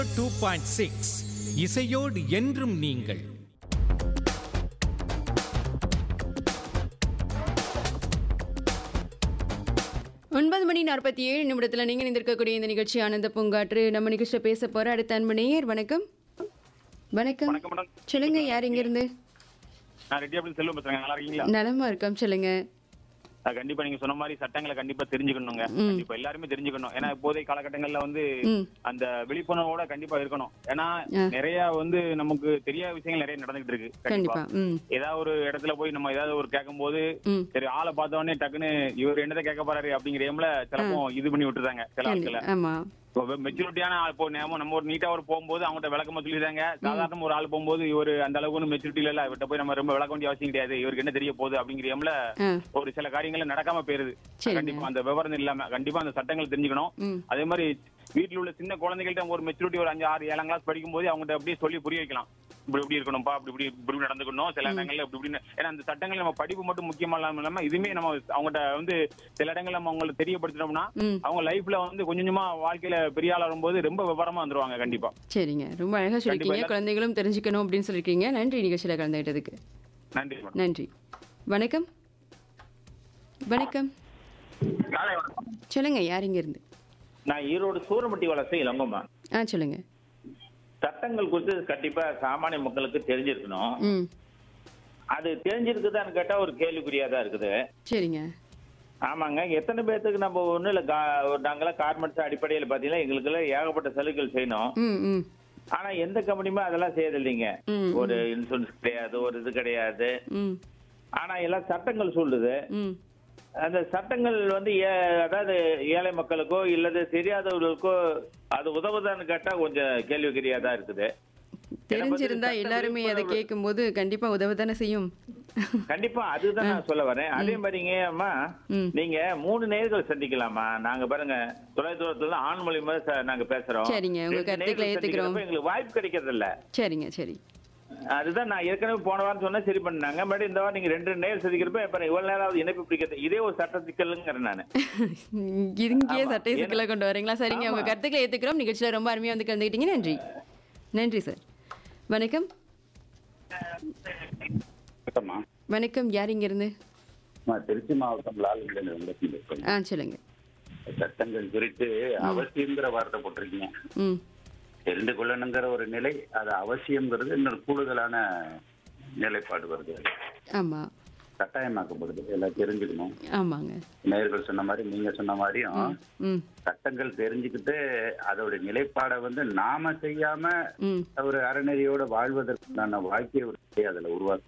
Two point six இசையோடு என்றும் நீங்கள் ஒன்பது மணி நாற்பத்தி ஏழு நிமிடத்தில் நீங்கள் இருந்திருக்கக்கூடிய இந்த நிகழ்ச்சி ஆனந்த பூங்காற்று நம்ம நிகழ்ச்சியில் பேச போகிற அடுத்த அன்பு நேயர் வணக்கம் வணக்கம் வணக்கம் மேடம் சொல்லுங்க யார் இங்கிருந்து நான் ரெட்டியாபுரம் செல்வம் பேசுறேன் நல்லா இருக்கீங்களா நலமா இருக்கோம் சொல்லுங்க அஹ் கண்டிப்பா நீங்க சொன்ன மாதிரி சட்டங்களை கண்டிப்பா தெரிஞ்சுக்கணுங்க கண்டிப்பா எல்லாருமே தெரிஞ்சுக்கணும் ஏன்னா இப்போதைய காலகட்டங்கள்ல வந்து ம் அந்த விழிப்புணர்வோட கண்டிப்பா இருக்கணும் ஏன்னா ஆ. நிறைய வந்து நமக்கு தெரியாத விஷயங்கள் நிறைய நடந்துகிட்டு இருக்கு கண்டிப்பா கண்டிப்பா ம் ஏதாவது ஒரு இடத்துல போய் நம்ம ஏதாவது ஒரு கேட்கும் போது ம் சரி ஆளை பார்த்த உடனே டக்குன்னு இவர் என்னதை கேட்க போறாரு அப்படிங்கிற எம்ல சிலப்போ இது பண்ணி விட்டுறாங்க சில ஆட்களை ஆமா மெச்சூரிட்டியான ஆள் இப்போ நம்ம நம்ம ஒரு நீட்டா ஒரு போகும்போது அவங்ககிட்ட விளக்கமா சொல்லிடுறாங்க சாதாரண ஒரு ஆள் போகும்போது இவர் அந்த அளவுக்கு ஒன்றும் மெச்சூரிட்டி இல்ல இவர்கிட்ட போய் நம்ம ரொம்ப விளக்க வேண்டிய அவசியம் கிடையாது இவருக்கு என்ன தெரிய போகுது அப்படிங்கிற எம்ல ஆ ஒரு சில காரியங்கள் நடக்காம போயிருது சரிங்க. கண்டிப்பா அந்த விவரம் இல்லாம கண்டிப்பா அந்த சட்டங்கள் தெரிஞ்சுக்கணும் ம் அதே மாதிரி வீட்டுல உள்ள சின்ன குழந்தைகள்ட்ட ஒரு மெச்சூரிட்டி ஒரு அஞ்சு ஆறு ஏழாம் கிளாஸ் படிக்கும் போது அவங்ககிட்ட அப்படியே சொல்லி புரிய வைக்கலாம் இப்படி இப்படி இருக்கணும்ப்பா அப்படி இப்படி இப்படி நடந்துக்கணும் சில இடங்கள்ல இப்படி இப்படின்னு ஏன்னா அந்த சட்டங்கள் நம்ம படிப்பு மட்டும் முக்கியமா இல்லாம இல்லாம இதுவுமே நம்ம அவங்ககிட்ட வந்து சில இடங்கள்ல நம்ம அவங்களுக்கு தெரியப்படுத்தினோம்னா ம் அவங்க லைஃப்ல வந்து கொஞ்சம் கொஞ்சமா வாழ்க்கையில பெரிய ஆள் வரும்போது ரொம்ப விவரமா வந்துருவாங்க கண்டிப்பா சரிங்க ரொம்ப அழகாக சொல்லியிருக்கீங்க எல்லா- குழந்தைகளும் தெரிஞ்சுக்கணும் அப்படின்னு சொல்லியிருக்கீங்க நன்றி நிகழ்ச்சியில் கலந்துக்கிட்டதுக்கு நன்றி மேடம் நன்றி வணக்கம் வணக்கம் காலை வணக்கம் சொல்லுங்க யார் இங்கிருந்து நான் ஈரோடு சூரமட்டி வளர்ச்சி இளங்கம்மா ஆ சொல்லுங்க சட்டங்கள் குறித்து கண்டிப்பா சாமானிய மக்களுக்கு தெரிஞ்சிருக்கணும் ம் அது தெரிஞ்சிருக்குதான்னு கேட்டா ஒரு கேள்விக்குறியா தான் இருக்குது சரிங்க ஆமாங்க எத்தனை பேர்த்துக்கு நம்ம ஒண்ணு இல்ல கா- நாங்களாம் கார்மெண்ட்ஸ் அடிப்படையில் பாத்தீங்கன்னா எங்களுக்கெல்லாம் ஏகப்பட்ட சலுகைகள் செய்யணும் ம் ம் ஆனா எந்த கம்பெனியுமே அதெல்லாம் செய்யறது இல்லைங்க ம், ஒரு இன்சூரன்ஸ் கிடையாது ஒரு இது கிடையாது ம் ஆனா எல்லாம் சட்டங்கள் சொல்லுது ம் அந்த சட்டங்கள் வந்து ஏ- அதாவது ஏழை மக்களுக்கோ இல்லது தெரியாதவர்களுக்கோ அது உதவுதான்னு கேட்டா கொஞ்சம் கேள்விக்குறியா தான் இருக்குது தெரிஞ்சிருந்தா சட்ட எல்லாருமே அதை விழிப்புணர்வு- கேட்கும்போது கண்டிப்பா உதவ தானே செய்யும் கண்டிப்பா அதுதான் நான் சொல்ல வரேன் அதே மாதிரிங்க அம்மா ம். நீங்க மூணு நேர்கள் சந்திக்கலாமா நாங்க பாருங்க தொலைதூரத்துல ஆண் மொழிமா ச- நாங்க பேசுறோம் சரிங்க, உங்க ரெண்டு கருத்துக்களை நேர்கள் ஏத்துக்கிறோம். சந்திக்கிறப்ப எங்களுக்கு வாய்ப்பு கிடைக்கிறது இல்ல சரிங்க சரி அதுதான் நான் ஏற்கனவே போன வாரம் சொன்னா சரி பண்ணாங்க மறுபடியும் இந்த வாரம் நீங்க ரெண்டு நேரம் சந்திக்கிறப்ப இப்ப இவ்வளவு நேரம் இணைப்பு பிடிக்கிறது இதே ஒரு சட்ட சிக்கலுங்கிறேன் நானு இங்கேயே ஆமா. சட்டை சிக்கலை கொண்டு வரீங்களா சரிங்க உங்க ஆமா. கருத்துக்களை ஏத்துக்கிறோம் நிகழ்ச்சியில ரொம்ப அருமையா வந்து கலந்துக்கிட்டீங்க நன்றி நன்றி சார் வணக்கம் வணக்கம்மா வணக்கம் யார் இங்க இருந்து நான் திருச்சி மாவட்டம் லால்குடியில் இருந்து பேசுறேன். ஆ சொல்லுங்க சட்டங்கள் குறித்து அவசியங்கிற வார்த்தை போட்டிருக்கீங்க ம் தெரிந்து கொள்ளணுங்கிற ஒரு நிலை அது அவசியம்ங்கிறது இன்னொரு கூடுதலான நிலைப்பாடு வருது ஆமா கட்டாயமாக்கப்படுது எல்லாம் தெரிஞ்சுக்கணும் ஆமாங்க நேர்கள் சொன்ன மாதிரி நீங்க சொன்ன மாதிரியும் ம் சட்டங்கள் தெரிஞ்சுக்கிட்டு அதோட நிலைப்பாடை வந்து நாம செய்யாம ம் ஒரு அறநெறியோட வாழ்வதற்கான வாழ்க்கையை ஒரு அதுல உருவாக்க